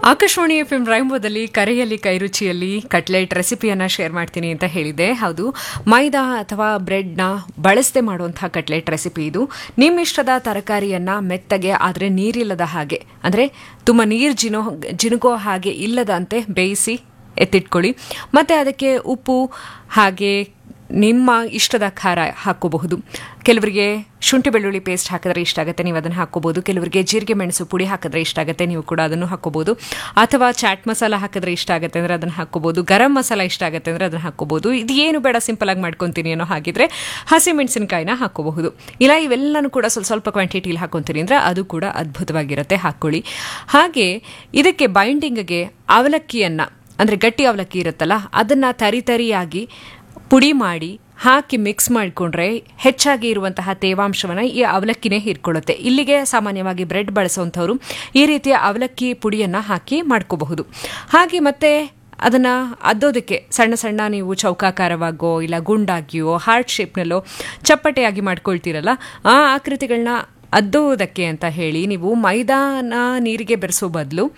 Akashvani F M ರೈಂಬೋದಲ್ಲಿ ಕರೆಯಲ್ಲಿ ಕೈರುಚಿಯಲ್ಲಿ cutlet ರೆಸಿಪಿಯನ್ನು share ಮಾಡ್ತೀನಿ ಅಂತ ಹೇಳಿದೆ ಹೌದು ಮೈದಾ ಅಥವಾ ಬ್ರೆಡ್ನ ಬಳಸದೆ ಮಾಡುವಂತಹ ಕಟ್ಲೆಟ್ ರೆಸಿಪಿ ಇದು ನಿಮ್ಮ ಇಷ್ಟದ ತರಕಾರಿಯನ್ನು ಮೆತ್ತಗೆ ಆದರೆ ನೀರಿಲ್ಲದ ಹಾಗೆ ಅಂದರೆ ತುಂಬ ನೀರು ಜಿನೋ ಜಿನುಗೋ ಹಾಗೆ ಇಲ್ಲದಂತೆ ಬೇಯಿಸಿ ಎತ್ತಿಟ್ಕೊಳ್ಳಿ ಮತ್ತು ಅದಕ್ಕೆ ಉಪ್ಪು ಹಾಗೆ ನಿಮ್ಮ ಇಷ್ಟದ ಖಾರ ಹಾಕೋಬಹುದು ಕೆಲವರಿಗೆ ಶುಂಠಿ ಬೆಳ್ಳುಳ್ಳಿ ಪೇಸ್ಟ್ ಹಾಕಿದ್ರೆ ಇಷ್ಟ ಆಗುತ್ತೆ ನೀವು ಅದನ್ನು ಹಾಕೋಬಹುದು ಕೆಲವರಿಗೆ ಜೀರಿಗೆ ಮೆಣಸು ಪುಡಿ ಹಾಕಿದ್ರೆ ಇಷ್ಟ ಆಗುತ್ತೆ ನೀವು ಕೂಡ ಅದನ್ನು ಹಾಕೋಬಹುದು ಅಥವಾ ಚಾಟ್ ಮಸಾಲ ಹಾಕಿದ್ರೆ ಇಷ್ಟ ಆಗುತ್ತೆ ಅಂದರೆ ಅದನ್ನು ಹಾಕೋಬಹುದು ಗರಂ ಮಸಾಲ ಇಷ್ಟ ಆಗುತ್ತೆ ಅಂದರೆ ಅದನ್ನು ಹಾಕೋಬಹುದು ಇದು ಏನು ಬೇಡ ಸಿಂಪಲ್ ಆಗಿ ಮಾಡ್ಕೊತೀನಿ ಅನ್ನೋ ಹಾಗಿದ್ರೆ ಹಸಿ ಮೆಣಸಿನಕಾಯಿನ ಹಾಕೋಬಹುದು ಇಲ್ಲ ಇವೆಲ್ಲನೂ ಕೂಡ ಸ್ವಲ್ಪ ಸ್ವಲ್ಪ ಕ್ವಾಂಟಿಟಿಲಿ ಹಾಕೊತೀನಿ ಅಂದರೆ ಅದು ಕೂಡ ಅದ್ಭುತವಾಗಿರುತ್ತೆ ಹಾಕ್ಕೊಳ್ಳಿ ಹಾಗೆ ಇದಕ್ಕೆ ಬೈಂಡಿಂಗ್ಗೆ ಅವಲಕ್ಕಿಯನ್ನು ಅಂದರೆ ಗಟ್ಟಿ ಅವಲಕ್ಕಿ ಇರುತ್ತಲ್ಲ ಅದನ್ನು ತರಿ ತರಿಯಾಗಿ ಪುಡಿ ಮಾಡಿ ಹಾಕಿ ಮಿಕ್ಸ್ ಮಾಡಿಕೊಂಡ್ರೆ ಹೆಚ್ಚಾಗಿ ಇರುವಂತಹ ತೇವಾಂಶವನ್ನು ಈ ಅವಲಕ್ಕಿನೇ ಹೀರ್ಕೊಳ್ಳುತ್ತೆ ಇಲ್ಲಿಗೆ ಸಾಮಾನ್ಯವಾಗಿ ಬ್ರೆಡ್ ಬಳಸುವಂಥವ್ರು ಈ ರೀತಿಯ ಅವಲಕ್ಕಿ ಪುಡಿಯನ್ನು ಹಾಕಿ ಮಾಡ್ಕೋಬಹುದು ಹಾಗೆ ಮತ್ತೆ ಅದನ್ನು ಅದ್ದೋದಕ್ಕೆ ಸಣ್ಣ ಸಣ್ಣ ನೀವು ಚೌಕಾಕಾರವಾಗೋ ಇಲ್ಲ ಗುಂಡಾಗಿಯೋ ಹಾರ್ಟ್ ಶೇಪ್ನಲ್ಲೋ ಚಪ್ಪಟೆಯಾಗಿ ಮಾಡ್ಕೊಳ್ತೀರಲ್ಲ ಆ ಆಕೃತಿಗಳನ್ನ ಅದ್ದೋದಕ್ಕೆ ಅಂತ ಹೇಳಿ ನೀವು ಮೈದಾನ ನೀರಿಗೆ ಬೆರೆಸೋ ಬದಲು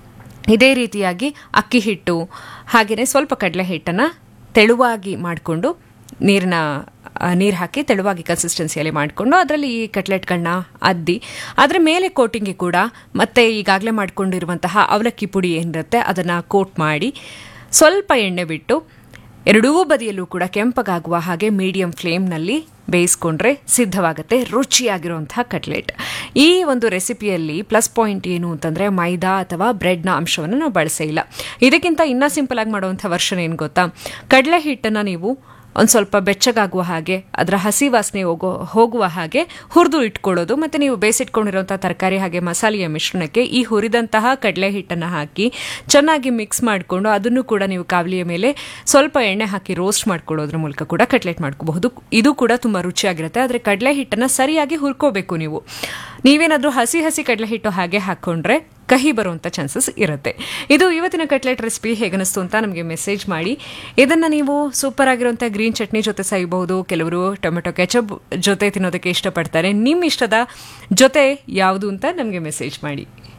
ಇದೇ ರೀತಿಯಾಗಿ ಅಕ್ಕಿ ಹಿಟ್ಟು ಹಾಗೆಯೇ ಸ್ವಲ್ಪ ಕಡಲೆ ಹಿಟ್ಟನ್ನು ತೆಳುವಾಗಿ ಮಾಡಿಕೊಂಡು ನೀರನ್ನ ನೀರು ಹಾಕಿ ತೆಳುವಾಗಿ ಕನ್ಸಿಸ್ಟೆನ್ಸಿಯಲ್ಲಿ ಮಾಡಿಕೊಂಡು ಅದರಲ್ಲಿ ಈ ಕಟ್ಲೆಟ್ಗಳನ್ನ ಅದ್ದಿ ಅದರ ಮೇಲೆ ಕೋಟಿಂಗ್ಗೆ ಕೂಡ ಮತ್ತೆ ಈಗಾಗಲೇ ಮಾಡಿಕೊಂಡಿರುವಂತಹ ಅವಲಕ್ಕಿ ಪುಡಿ ಏನಿರುತ್ತೆ ಅದನ್ನು ಕೋಟ್ ಮಾಡಿ ಸ್ವಲ್ಪ ಎಣ್ಣೆ ಬಿಟ್ಟು ಎರಡೂ ಬದಿಯಲ್ಲೂ ಕೂಡ ಕೆಂಪಗಾಗುವ ಹಾಗೆ ಮೀಡಿಯಂ ಫ್ಲೇಮ್ನಲ್ಲಿ ಬೇಯಿಸ್ಕೊಂಡ್ರೆ ಸಿದ್ಧವಾಗುತ್ತೆ ರುಚಿಯಾಗಿರುವಂತಹ ಕಟ್ಲೆಟ್ ಈ ಒಂದು ರೆಸಿಪಿಯಲ್ಲಿ ಪ್ಲಸ್ ಪಾಯಿಂಟ್ ಏನು ಅಂತಂದರೆ ಮೈದಾ ಅಥವಾ ಬ್ರೆಡ್ನ ಅಂಶವನ್ನು ನಾವು ಬಳಸೇ ಇಲ್ಲ ಇದಕ್ಕಿಂತ ಇನ್ನೂ ಸಿಂಪಲ್ ಆಗಿ ಮಾಡುವಂಥ ವರ್ಷನ್ ಏನು ಗೊತ್ತಾ ಕಡಲೆ ಹಿಟ್ಟನ್ನು ನೀವು ಒಂದು ಸ್ವಲ್ಪ ಬೆಚ್ಚಗಾಗುವ ಹಾಗೆ ಅದರ ಹಸಿ ವಾಸನೆ ಹೋಗೋ ಹೋಗುವ ಹಾಗೆ ಹುರಿದು ಇಟ್ಕೊಳ್ಳೋದು ಮತ್ತು ನೀವು ಬೇಯಿಸಿಟ್ಕೊಂಡಿರುವಂಥ ತರಕಾರಿ ಹಾಗೆ ಮಸಾಲೆಯ ಮಿಶ್ರಣಕ್ಕೆ ಈ ಹುರಿದಂತಹ ಕಡಲೆ ಹಿಟ್ಟನ್ನು ಹಾಕಿ ಚೆನ್ನಾಗಿ ಮಿಕ್ಸ್ ಮಾಡಿಕೊಂಡು ಅದನ್ನು ಕೂಡ ನೀವು ಕಾವಲಿಯ ಮೇಲೆ ಸ್ವಲ್ಪ ಎಣ್ಣೆ ಹಾಕಿ ರೋಸ್ಟ್ ಮಾಡ್ಕೊಳ್ಳೋದ್ರ ಮೂಲಕ ಕೂಡ ಕಟ್ಲೆಟ್ ಮಾಡ್ಕೋಬಹುದು ಇದು ಕೂಡ ತುಂಬ ರುಚಿಯಾಗಿರುತ್ತೆ ಆದರೆ ಕಡಲೆ ಹಿಟ್ಟನ್ನು ಸರಿಯಾಗಿ ಹುರ್ಕೋಬೇಕು ನೀವು ನೀವೇನಾದರೂ ಹಸಿ ಹಸಿ ಕಡಲೆ ಹಿಟ್ಟು ಹಾಗೆ ಹಾಕ್ಕೊಂಡ್ರೆ ಕಹಿ ಬರುವಂಥ ಚಾನ್ಸಸ್ ಇರುತ್ತೆ ಇದು ಇವತ್ತಿನ ಕಟ್ಲೆಟ್ ರೆಸಿಪಿ ಹೇಗನಿಸ್ತು ಅಂತ ನಮಗೆ ಮೆಸೇಜ್ ಮಾಡಿ ಇದನ್ನು ನೀವು ಸೂಪರ್ ಆಗಿರುವಂಥ ಗ್ರೀನ್ ಚಟ್ನಿ ಜೊತೆ ಸವಿಬಹುದು ಕೆಲವರು ಟೊಮೆಟೊ ಕೆಚಪ್ ಜೊತೆ ತಿನ್ನೋದಕ್ಕೆ ಇಷ್ಟಪಡ್ತಾರೆ ನಿಮ್ಮ ಇಷ್ಟದ ಜೊತೆ ಯಾವುದು ಅಂತ ನಮಗೆ ಮೆಸೇಜ್ ಮಾಡಿ